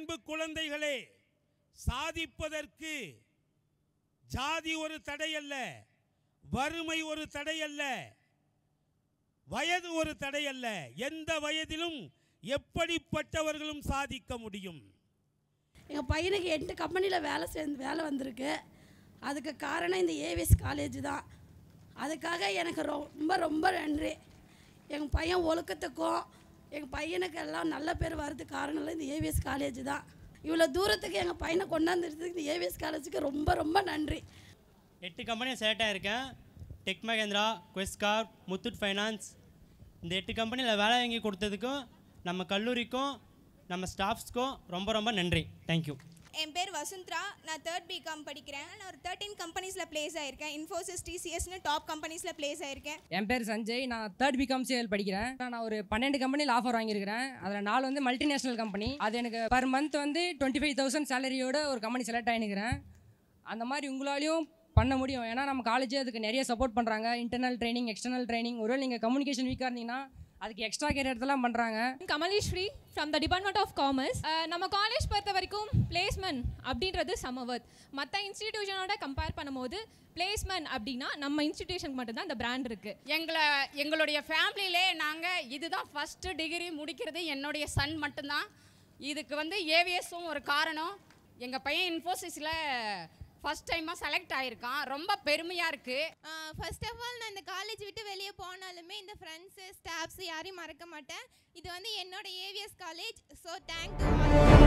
அன்பு குழந்தைகளே சாதிப்பதற்கு ஜாதி ஒரு தடை அல்ல வறுமை ஒரு தடை அல்ல வயது ஒரு தடை அல்ல எந்த வயதிலும் எப்படிப்பட்டவர்களும் சாதிக்க முடியும் எங்கள் பையனுக்கு எட்டு கம்பெனியில் வேலை சேர்ந்து வேலை வந்திருக்கு அதுக்கு காரணம் இந்த ஏவிஎஸ் காலேஜ் தான் அதுக்காக எனக்கு ரொம்ப ரொம்ப நன்றி எங்கள் பையன் ஒழுக்கத்துக்கும் எங்கள் பையனுக்கு எல்லாம் நல்ல பேர் வர்றதுக்கு காரணம் இல்லை இந்த ஏவிஎஸ் காலேஜ் தான் இவ்வளோ தூரத்துக்கு எங்கள் பையனை கொண்டாந்துறதுக்கு இந்த ஏவிஎஸ் காலேஜுக்கு ரொம்ப ரொம்ப நன்றி எட்டு கம்பெனி செலக்ட் ஆயிருக்கேன் டெக் மகேந்திரா குவெஸ்கார் முத்தூட் ஃபைனான்ஸ் இந்த எட்டு கம்பெனியில் வேலை வாங்கி கொடுத்ததுக்கும் நம்ம கல்லூரிக்கும் நம்ம ஸ்டாஃப்ஸ்க்கும் ரொம்ப ரொம்ப நன்றி தேங்க்யூ என் பேர் வசுந்தரா நான் தேர்ட் பிகாம் படிக்கிறேன் நான் ஒரு தேர்ட்டீன் கம்பெனிஸில் ப்ளேஸ் ஆயிருக்கேன் இன்ஃபோசிஸ் டிசிஎஸ்னு டாப் கம்பெனிஸில் ப்ளேஸ் ஆயிருக்கேன் என் பேர் சஞ்சய் நான் தேர்ட் பிகாம் சிஎல் படிக்கிறேன் நான் ஒரு பன்னெண்டு கம்பெனியில் ஆஃபர் வாங்கியிருக்கிறேன் அதில் நாலு வந்து மல்டிநேஷனல் கம்பெனி அது எனக்கு பர் மந்த் வந்து டுவெண்ட்டி ஃபைவ் தௌசண்ட் சேலரியோட ஒரு கம்பெனி செலக்ட் ஆகினுக்கிறேன் அந்த மாதிரி உங்களாலையும் பண்ண முடியும் ஏன்னா நம்ம காலேஜே அதுக்கு நிறைய சப்போர்ட் பண்ணுறாங்க இன்டர்னல் ட்ரைனிங் எக்ஸ்டர்னல் ட்ரைனிங் ஒருவேளை நீங்கள் கம்யூனிகேஷன் வீக்காக இருந்தீங்கன்னா அதுக்கு எக்ஸ்ட்ரா கேரியர் எடுத்துலாம் பண்ணுறாங்க Kamaleswari from the department of commerce நம்ம காலேஜ் பொறுத்த வரைக்கும் பிளேஸ்மெண்ட் அப்படின்றது சமவத் மற்ற இன்ஸ்டிடியூஷனோட கம்பேர் பண்ணும்போது பிளேஸ்மெண்ட் அப்படின்னா நம்ம இன்ஸ்டிடியூஷனுக்கு மட்டும்தான் இந்த பிராண்ட் இருக்குது எங்களை எங்களுடைய ஃபேமிலியிலே நாங்கள் இதுதான் ஃபஸ்ட்டு டிகிரி முடிக்கிறது என்னுடைய சன் மட்டும்தான் இதுக்கு வந்து ஏவிஎஸும் ஒரு காரணம் எங்கள் பையன் இன்ஃபோசிஸில் ஃபஸ்ட் டைமாக செலக்ட் ஆகிருக்கான் ரொம்ப பெருமையாக இருக்குது ஃபர்ஸ்ட் ஆஃப் ஆல் நான் இந்த காலேஜ் விட்டு வெளியே போனாலுமே இந்த ஃப்ரெண்ட்ஸு ஸ்டாஃப்ஸ் யாரையும் மறக்க மாட்டேன் இது வந்து என்னோட ஏவிஎஸ் காலேஜ் ஸோ தேங்க்